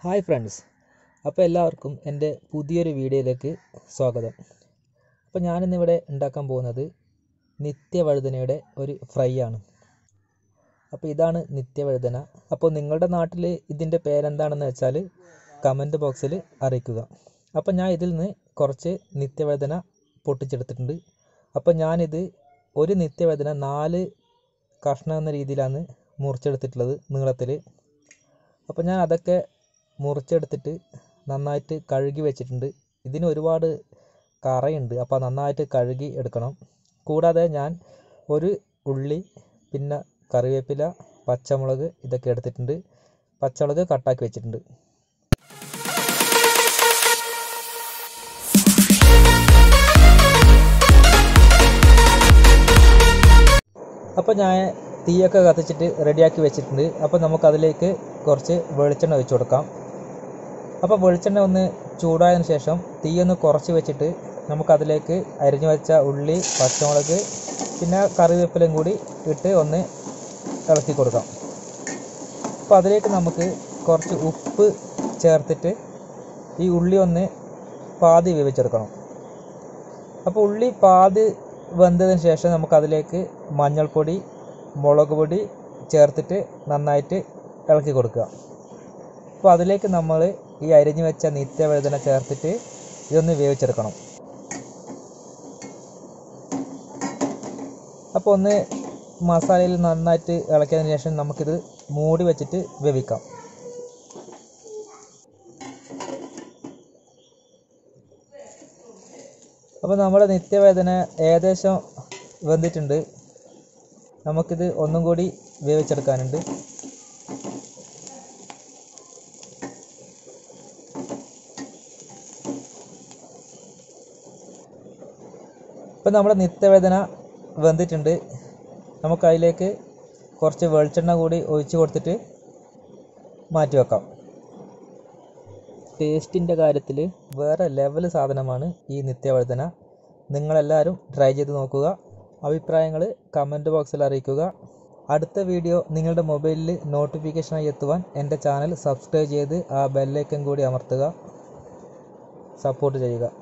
hi friends അപ്പോൾ എല്ലാവർക്കും എൻ്റെ പുതിയൊരു വീഡിയോയിലേക്ക് സ്വാഗതം അപ്പോൾ ഞാനിന്നിവിടെ ഉണ്ടാക്കാൻ പോകുന്നത് നിത്യവഴുതനയുടെ ഒരു ഫ്രൈ ആണ് അപ്പോൾ ഇതാണ് നിത്യവഴുതന അപ്പോൾ നിങ്ങളുടെ നാട്ടിൽ ഇതിൻ്റെ പേരെന്താണെന്ന് വെച്ചാൽ കമൻറ്റ് ബോക്സിൽ അറിയിക്കുക അപ്പോൾ ഞാൻ ഇതിൽ നിന്ന് കുറച്ച് നിത്യവഴുതന പൊട്ടിച്ചെടുത്തിട്ടുണ്ട് അപ്പോൾ ഞാനിത് ഒരു നിത്യവഴുതന നാല് കഷ്ണം എന്ന രീതിയിലാണ് മുറിച്ചെടുത്തിട്ടുള്ളത് നീളത്തിൽ അപ്പോൾ ഞാൻ അതൊക്കെ മുറിച്ചെടുത്തിട്ട് നന്നായിട്ട് കഴുകി വെച്ചിട്ടുണ്ട് ഇതിന് ഒരുപാട് കറയുണ്ട് അപ്പോൾ നന്നായിട്ട് കഴുകി എടുക്കണം കൂടാതെ ഞാൻ ഒരു ഉള്ളി പിന്നെ കറിവേപ്പില പച്ചമുളക് ഇതൊക്കെ എടുത്തിട്ടുണ്ട് പച്ചമുളക് കട്ടാക്കി വെച്ചിട്ടുണ്ട് അപ്പോൾ ഞാൻ തീയൊക്കെ കത്തിച്ചിട്ട് റെഡിയാക്കി വെച്ചിട്ടുണ്ട് അപ്പോൾ നമുക്കതിലേക്ക് കുറച്ച് വെളിച്ചെണ്ണ ഒഴിച്ചു കൊടുക്കാം അപ്പോൾ വെളിച്ചെണ്ണ ഒന്ന് ചൂടായതിനു ശേഷം തീ ഒന്ന് കുറച്ച് വെച്ചിട്ട് നമുക്കതിലേക്ക് അരിഞ്ഞു വെച്ച ഉള്ളി പച്ചമുളക് പിന്നെ കറിവേപ്പിലയും കൂടി ഇട്ട് ഒന്ന് ഇളക്കി കൊടുക്കാം അപ്പോൾ അതിലേക്ക് നമുക്ക് കുറച്ച് ഉപ്പ് ചേർത്തിട്ട് ഈ ഉള്ളി ഒന്ന് പാതി വേവിച്ചെടുക്കണം അപ്പോൾ ഉള്ളി പാതി വെന്തതിന് ശേഷം നമുക്കതിലേക്ക് മഞ്ഞൾപ്പൊടി മുളക് പൊടി ചേർത്തിട്ട് നന്നായിട്ട് ഇളക്കി കൊടുക്കുക അപ്പോൾ അതിലേക്ക് നമ്മൾ ഈ അരിഞ്ഞു വെച്ച നിത്യവഴുതന ചേർത്തിട്ട് ഇതൊന്ന് വേവിച്ചെടുക്കണം അപ്പോൾ ഒന്ന് മസാലയിൽ നന്നായിട്ട് ഇളക്കിയതിന് ശേഷം നമുക്കിത് മൂടി വെച്ചിട്ട് വേവിക്കാം അപ്പോൾ നമ്മുടെ നിത്യവേദന ഏകദേശം വെന്തിട്ടുണ്ട് നമുക്കിത് ഒന്നും കൂടി വേവിച്ചെടുക്കാനുണ്ട് ഇപ്പം നമ്മുടെ നിത്യവേദന വെന്തിട്ടുണ്ട് നമുക്ക് അതിലേക്ക് കുറച്ച് വെളിച്ചെണ്ണ കൂടി ഒഴിച്ച് കൊടുത്തിട്ട് മാറ്റി വെക്കാം ടേസ്റ്റിൻ്റെ കാര്യത്തിൽ വേറെ ലെവൽ സാധനമാണ് ഈ നിത്യവഴുതന നിങ്ങളെല്ലാവരും ട്രൈ ചെയ്ത് നോക്കുക അഭിപ്രായങ്ങൾ കമൻറ്റ് ബോക്സിൽ അറിയിക്കുക അടുത്ത വീഡിയോ നിങ്ങളുടെ മൊബൈലിൽ നോട്ടിഫിക്കേഷനായി എത്തുവാൻ എൻ്റെ ചാനൽ സബ്സ്ക്രൈബ് ചെയ്ത് ആ ബെല്ലൈക്കൻ കൂടി അമർത്തുക സപ്പോർട്ട് ചെയ്യുക